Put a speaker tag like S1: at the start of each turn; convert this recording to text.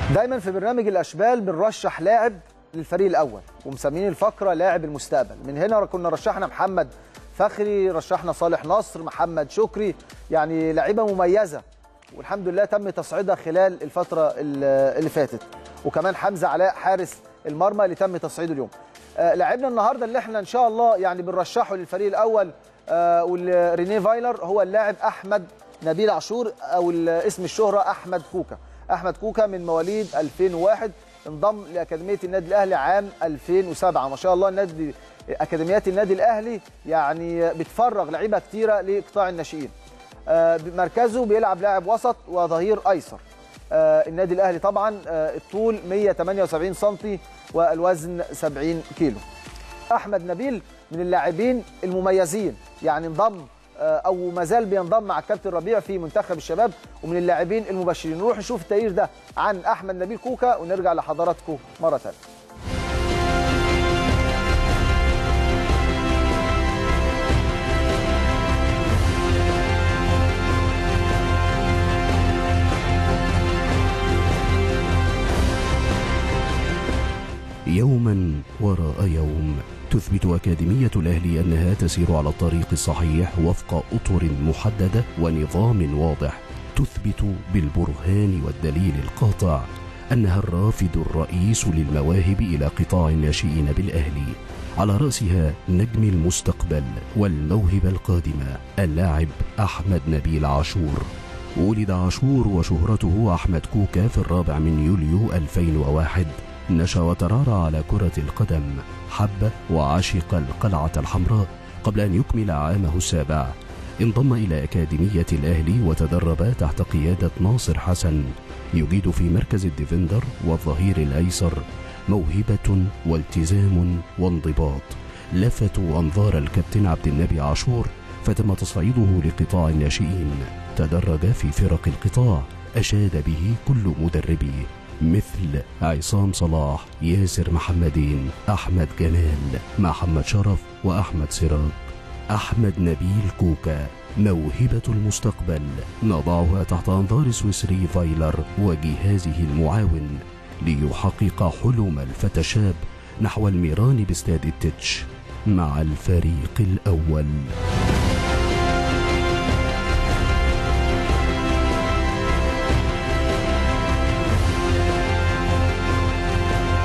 S1: دايما في برنامج الاشبال بنرشح لاعب للفريق الاول ومسمين الفقره لاعب المستقبل من هنا كنا رشحنا محمد فخري رشحنا صالح نصر محمد شكري يعني لعيبه مميزه والحمد لله تم تصعيدها خلال الفتره اللي فاتت وكمان حمزه علاء حارس المرمى اللي تم تصعيده اليوم آه لاعبنا النهارده اللي احنا ان شاء الله يعني بنرشحه للفريق الاول آه والرينيه فايلر هو اللاعب احمد نبيل عاشور او اسم الشهره احمد كوكا احمد كوكا من مواليد 2001 انضم لاكاديميه النادي الاهلي عام 2007 ما شاء الله النادي اكاديميات النادي الاهلي يعني بتفرغ لعيبه كتيره لقطاع الناشئين آه مركزه بيلعب لاعب وسط وظهير ايسر آه النادي الاهلي طبعا آه الطول 178 سم والوزن 70 كيلو احمد نبيل من اللاعبين المميزين يعني انضم او ما زال بينضم مع الكابتن ربيع في منتخب الشباب ومن اللاعبين المبشرين نروح نشوف التقرير ده عن احمد نبيل كوكا ونرجع لحضراتكم مره ثانيه
S2: يوما وراء يوم تثبت أكاديمية الأهلي أنها تسير على الطريق الصحيح وفق أطر محددة ونظام واضح تثبت بالبرهان والدليل القاطع أنها الرافد الرئيس للمواهب إلى قطاع الناشئين بالأهلي على رأسها نجم المستقبل والموهبة القادمة اللاعب أحمد نبيل عاشور ولد عاشور وشهرته أحمد كوكا في الرابع من يوليو 2001 نشا وترعرع على كرة القدم حب وعشق القلعة الحمراء قبل أن يكمل عامه السابع انضم إلى أكاديمية الأهلي وتدرب تحت قيادة ناصر حسن يجيد في مركز الديفندر والظهير الأيسر موهبة والتزام وانضباط لفتوا أنظار الكابتن عبد النبي عاشور فتم تصعيده لقطاع الناشئين تدرج في فرق القطاع أشاد به كل مدربيه مثل عصام صلاح ياسر محمدين أحمد جمال محمد شرف وأحمد سراج أحمد نبيل كوكا موهبة المستقبل نضعها تحت أنظار السويسري فايلر وجهازه المعاون ليحقق حلم الفتى الشاب نحو الميران باستاد التتش مع الفريق الأول